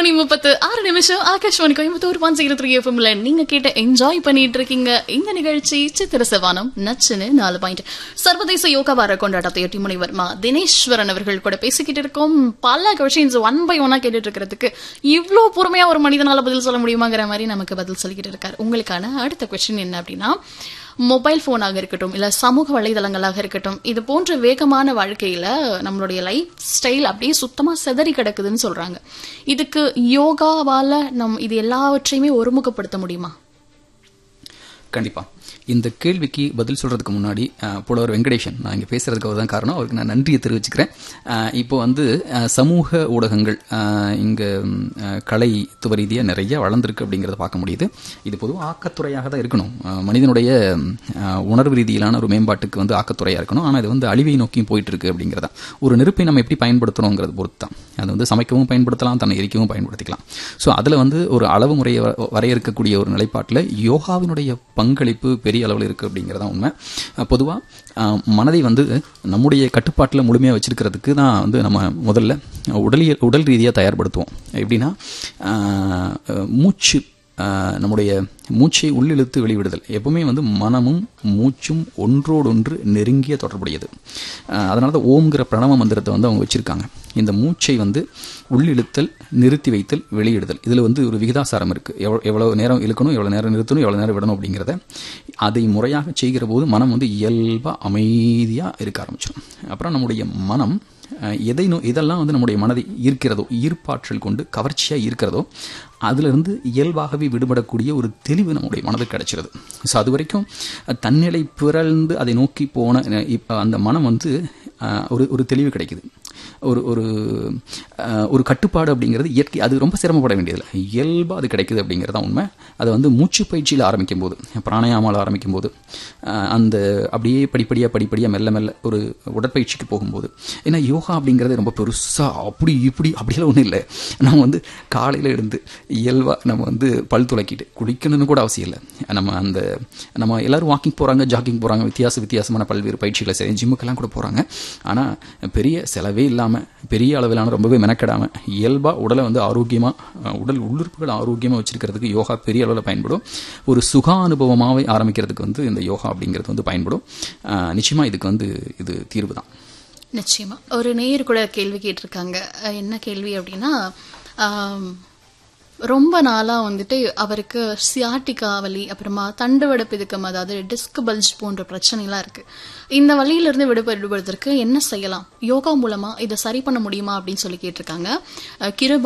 மணி முப்பத்து ஆறு நிமிஷம் Akashvani Coimbatore one zero three எஃப்எம்ல நீங்க கேட்ட என்ஜாய் பண்ணிட்டு இருக்கீங்க இந்த நிகழ்ச்சி சித்திர சவானம் நச்சுன்னு நாலு பாயிண்ட் சர்வதேச யோகா வார கொண்டாட்டத்தையொட்டி முனைவர் மா தினேஸ்வரன் அவர்கள் கூட பேசிக்கிட்டு இருக்கோம் பல கொஸ்டின்ஸ் ஒன் பை ஒன்னா கேட்டுட்டு இருக்கிறதுக்கு இவ்ளோ பொறுமையா ஒரு மனிதனால பதில் சொல்ல முடியுமாங்கிற மாதிரி நமக்கு பதில் சொல்லிக்கிட்டு இருக்காரு உங்களுக்கான அடுத்த கொஸ்டின் என்ன அப்படின்னா மொபைல் போனாக இருக்கட்டும் இல்ல சமூக வலைதளங்களாக இருக்கட்டும் இது போன்ற வேகமான வாழ்க்கையில நம்மளுடைய லைஃப் ஸ்டைல் அப்படியே சுத்தமா செதறி கிடக்குதுன்னு சொல்றாங்க இதுக்கு யோகாவால நம் இது எல்லாவற்றையுமே ஒருமுகப்படுத்த முடியுமா கண்டிப்பா இந்த கேள்விக்கு பதில் சொல்றதுக்கு முன்னாடி அஹ், புலவர் வெங்கடேசன் நான் இங்க பேசுறதுக்கு தான் காரணம் அவருக்கு நான் நன்றியை தெரிவிச்சுக்கிறேன் அஹ், இப்போ வந்து அஹ், சமூக ஊடகங்கள் அஹ், இங்க ம், அஹ், கலை துவ ரீதியா நிறைய வளர்ந்துருக்கு அப்படிங்கறத பார்க்க முடியுது இது பொதுவாக ஆக்கத்துறையாக தான் இருக்கணும் அஹ், மனிதனுடைய ம், அஹ், உணர்வு ரீதியிலான ஒரு மேம்பாட்டுக்கு வந்து ஆக்கத்துறையா இருக்கணும் ஆனா இது வந்து அழிவை நோக்கியும் போயிட்டு இருக்கு அப்படிங்கறதா ஒரு நெருப்பை நம்ம எப்படி பயன்படுத்துறோங்கிறது பொறுத்து தான் அது வந்து சமைக்கவும் பயன்படுத்தலாம் தன்னை எரிக்கவும் பயன்படுத்திக்கலாம் ஸோ அதில் வந்து ஒரு அளவு முறையை வ- வரையறுக்கக்கூடிய ஒரு நிலைப்பாட்டில் யோகாவினுடைய பங்களிப்பு பெரிய அளவில் இருக்குது அப்படிங்கிறதா உண்மை பொதுவாக மனதை வந்து நம்முடைய கட்டுப்பாட்டில் முழுமையாக வச்சிருக்கிறதுக்கு தான் வந்து நம்ம முதல்ல உடலியல் உடல் ரீதியாக தயார்படுத்துவோம் எப்படின்னா ஆஹ், மூச்சு ஆஹ், நம்முடைய மூச்சை உள்ளிழுத்து வெளிவிடுதல் எப்பவுமே வந்து மனமும் மூச்சும் ஒன்றோடொன்று நெருங்கிய தொடர்புடையது ஆஹ், அதனால தான் ஓம்ங்கிற பிரணவ மந்திரத்தை வந்து அவங்க வச்சிருக்காங்க இந்த மூச்சை வந்து உள்ளிழுத்தல் நிறுத்தி வைத்தல் வெளியிடுதல் இதில் வந்து ஒரு விகிதாசாரம் இருக்குது எவ்வளோ எவ்வளோ நேரம் இழுக்கணும் எவ்வளோ நேரம் நிறுத்தணும் எவ்வளோ நேரம் விடணும் அப்படிங்கிறத அதை முறையாக செய்கிற போது மனம் வந்து இயல்பாக அமைதியாக இருக்க ஆரம்பிச்சிடும் அப்புறம் நம்முடைய மனம் அஹ், எதை நோ இதெல்லாம் வந்து நம்முடைய மனதை ஈர்க்கிறதோ ஈர்ப்பாற்றல் கொண்டு கவர்ச்சியாக இருக்கிறதோ அதிலிருந்து இயல்பாகவே விடுபடக்கூடிய ஒரு தெளிவு நம்முடைய மனதுக்கு கிடைச்சிருது ஸோ அது வரைக்கும் அஹ், தன்னிலை பிறழ்ந்து அதை நோக்கி போன அஹ், இப்ப அந்த மனம் வந்து அஹ், ஒரு ஒரு தெளிவு கிடைக்குது ஒரு ஒரு அஹ், ஒரு கட்டுப்பாடு அப்படிங்கிறது இயற்கை அது ரொம்ப சிரமப்பட வேண்டியதில்லை இயல்பாக அது கிடைக்குது அப்படிங்கிறது தான் உண்மை அதை வந்து மூச்சு பயிற்சியில் ஆரம்பிக்கும் போது பிராணாயாமாவில் ஆரம்பிக்கும் போது அஹ், அந்த அப்படியே படிப்படியாக படிப்படியாக மெல்ல மெல்ல ஒரு உடற்பயிற்சிக்கு போகும்போது ஏன்னா யோகா அப்படிங்கிறது ரொம்ப பெருசாக அப்படி இப்படி அப்படியெல்லாம் ஒன்றும் இல்லை நம்ம வந்து காலையில் எழுந்து இயல்பாக நம்ம வந்து பல் துளக்கிட்டு குளிக்கணும்னு கூட அவசியம் இல்லை நம்ம அந்த நம்ம எல்லாரும் வாக்கிங் போகிறாங்க ஜாக்கிங் போகிறாங்க வித்தியாச வித்தியாசமான பல்வேறு பயிற்சிகளை சரி ஜிம்முக்கெல்லாம் கூட போகிறாங்க ஆனால் பெரிய செலவே இல்லாமல் பெரிய அளவிலான ரொம்பவே மெனக்கெடாமல் இயல்பாக உடலை வந்து ஆரோக்கியமாக உடல் உள்ளுறுப்புகள் ஆரோக்கியமாக வச்சிருக்கிறதுக்கு யோகா பெரிய அளவில் பயன்படும் ஒரு சுக அனுபவமாகவே ஆரம்பிக்கிறதுக்கு வந்து இந்த யோகா அப்படிங்கிறது வந்து பயன்படும் ஆஹ் நிச்சயமா இதுக்கு வந்து இது தீர்வு தான் நிச்சயமா ஒரு நேயர் கூட கேள்வி கேட்டிருக்காங்க அஹ் என்ன கேள்வி அப்படின்னா ஆம், ரொம்ப நாளா வந்துட்டு அவருக்கு சியாட்டிகா வலி அப்புறமா தண்டுவட பிதுக்கம் அதாவது டிஸ்க் பல்ஜ் போன்ற பிரச்சனைலாம் இருக்கு இந்த வலியிலிருந்து விடுபடுவதற்கு என்ன செய்யலாம் யோகா மூலமா இதை சரி பண்ண முடியுமா அப்படின்னு சொல்லி கேட்டிருக்காங்க அஹ் கிருபா